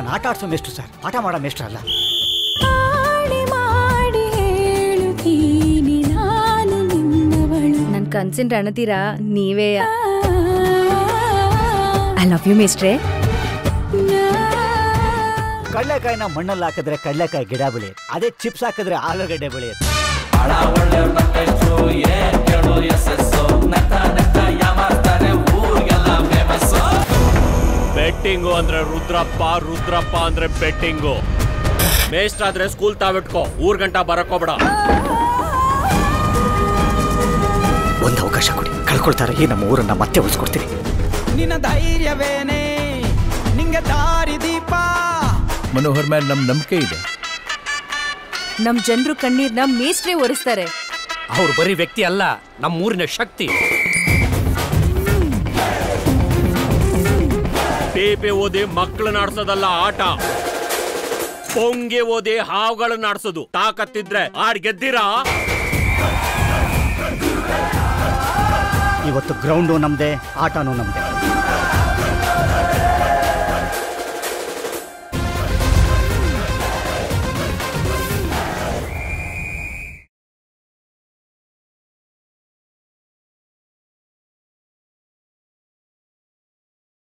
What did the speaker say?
ನಾನು ಆಟ ಆಡ್ಸೋ ಮೇಷ್ಟ್ರು ಸರ್ ಆಟ ಮಾಡೋ ಮೇಷ್ಟ್ರು ಅಲ್ಲ ಮಾಡಿ ಮಾಡಿ ಹೇಳುತ್ತೀನಿ ನಾನು ನಿನ್ನವಳು ನನ್ ಕನ್ಸಿನ ರಣತೀರಾ ನೀವೇ ಐ ಲವ್ ಯು ಮೇಸ್ಟ್ರೆ ಕಡಲೆಕಾಯಿನ ಮಣ್ಣಲ್ಲಿ ಹಾಕಿದ್ರೆ ಕಡಲೆಕಾಯಿ ಗಿಡ ಬೆಳೆಯುತ್ತೆ ಅದೇ ಚಿಪ್ಸ್ ಹಾಕಿದ್ರೆ ಆಲೂಗಡ್ಡೆ ಬೆಳೆಯುತ್ತೆ ಬೆಟ್ಟಿಂಗು ಅಂದ್ರೆ ರುದ್ರಪ್ಪ ರುದ್ರಪ್ಪ ಅಂದ್ರೆ ಬೆಟ್ಟಿಂಗು ಮೇಸ್ಟ್ ಆದ್ರೆ ಸ್ಕೂಲ್ ತಾವಿಟ್ಕೋ ಊರ್ ಗಂಟ ಬರಕೋಬೇಡ ಒಂದು ಅವಕಾಶ ಕೊಡಿ ಕಳ್ಕೊಳ್ತಾರೆ ಈ ನಮ್ಮ ಊರನ್ನ ಮತ್ತೆ ಉಳಿಸ್ಕೊಡ್ತೀನಿ ನಿನ್ನ ಧೈರ್ಯವೇನೆ ನಿಂಗೆ ದಾರಿ ದೀಪ ಮನೋಹರ್ ಮೇಲೆ ನಮ್ ನಂಬಿಕೆ ಇದೆ ನಮ್ ಜನರು ಕಣ್ಣೀರ್ನ ಮೇಸ್ಟ್ರೆ ಒರೆಸ್ತಾರೆ ಅವ್ರು ಬರೀ ವ್ಯಕ್ತಿ ಅಲ್ಲ ನಮ್ಮೂರಿನ ಶಕ್ತಿ ಪೇಪೆ ಓದಿ ಮಕ್ಕಳನ್ನ ಆಡ್ಸೋದಲ್ಲ ಆಟ ಪೊಂಗೆ ಓದಿ ಹಾವುಗಳನ್ನ ಆಡ್ಸೋದು ತಾಕತ್ತಿದ್ರೆ ಆಡ್ ಗೆದ್ದಿರಾ ಇವತ್ತು ಗ್ರೌಂಡು ನಮ್ದೆ ಆಟನೂ ನಮ್ದೆ